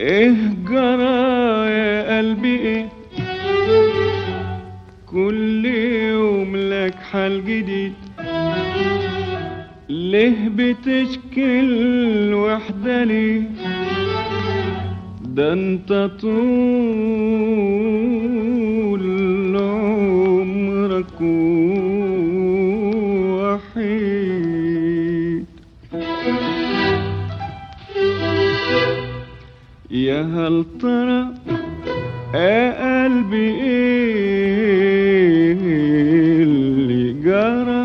ايه جرى يا قلبي ايه كل يوم لك حال جديد ليه بتشكي الوحدة ليه ده انت طول عمرك وحيد يا هل ترى يا قلبي ايه اللي جرى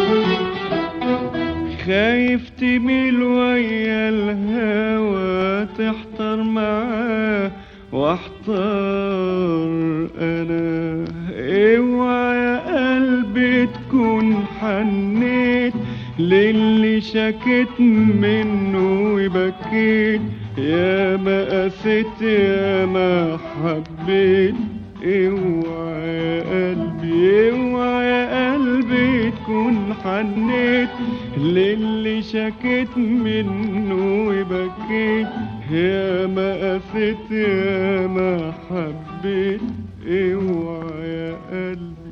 خايف تميل ويا الهوى تحتار معاه واحتار انا اوعى يا قلبي تكون حنيت للي شكيت منه وبكيت يا ما قسيت يا ما حبيت اوعى يا قلبي اوعى يا قلبي تكون حنيت للي شكيت منه وبكيت يا ما قسيت يا ما حبيت اوعى يا قلبي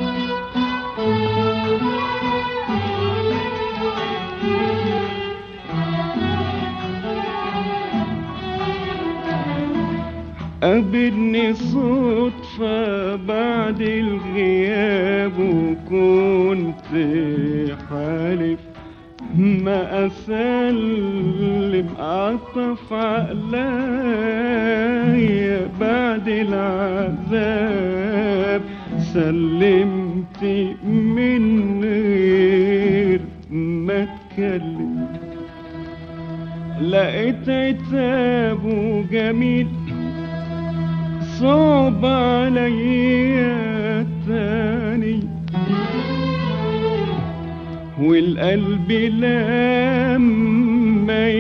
قابلني صدفة بعد الغياب وكنت حالف ما أسلم عطف عقلايا بعد العذاب سلمت من غير ما اتكلم لقيت عتابه جميل صعب عليا تاني والقلب لما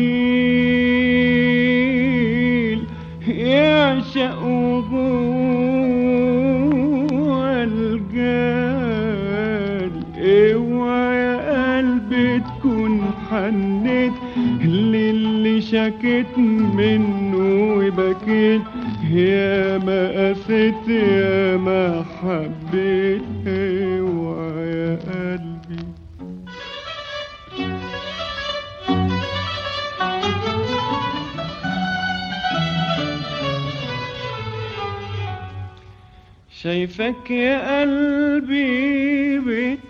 يميل يعشق وجوه الجاري اوعى يا قلبي تكون حنيت للي شكيت منه وبكيت يا ما قسيت يا ما حبيت اوعى يا قلبي شايفك يا قلبي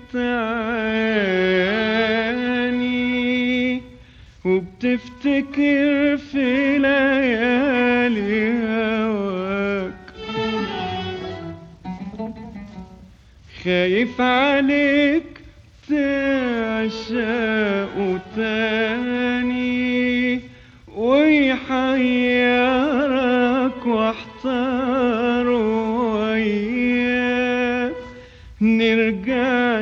بتعاني وبتفتكر في ليالي هواك خايف عليك تعشق تاني ويحيرك واحتار وياك نرجع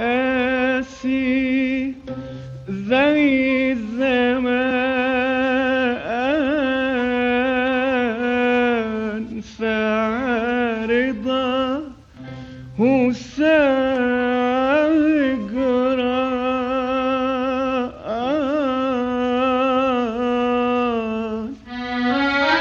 نقاسي زي الزمان ساعة رضا وساعة جران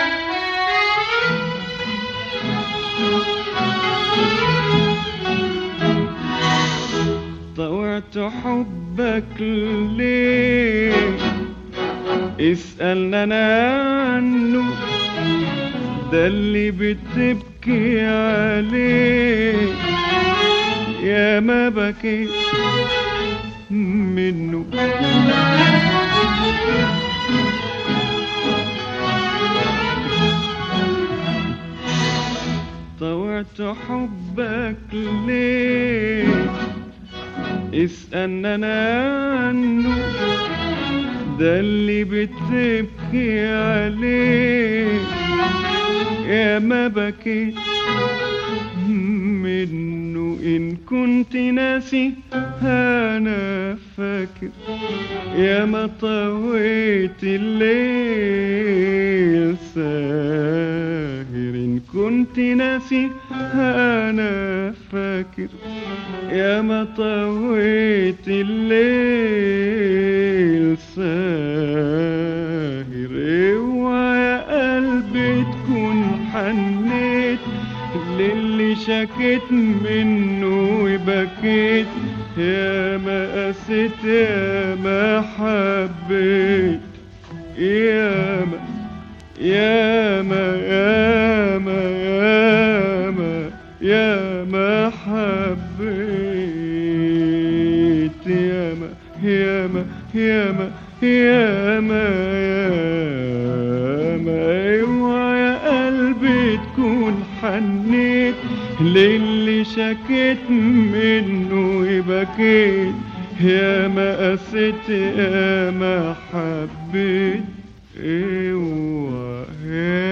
طوعت حبك ليه اسألنا أنا عنه ده اللي بتبكي عليه يا ما بكيت منه طوعت حبك ليه اسألنا أنا عنه ده اللي بتبكي عليه يا ما بكيت منه إن كنت ناسي أنا فاكر يا ما طويت الليل ساهر إن كنت ناسي أنا فاكر يا ما طويت الليل ساهر اوعى يا شكيت منه وبكيت يا ما قسيت يا ما حبيت يا ما يا ما يا ما يا ما يا ما حبيت يا ما يا ما يا ما يا ما يا ما ايوه يا قلبي تكون حنيت للي شكيت منه وبكيت يا ما قسيت يا ما حبيت ايوه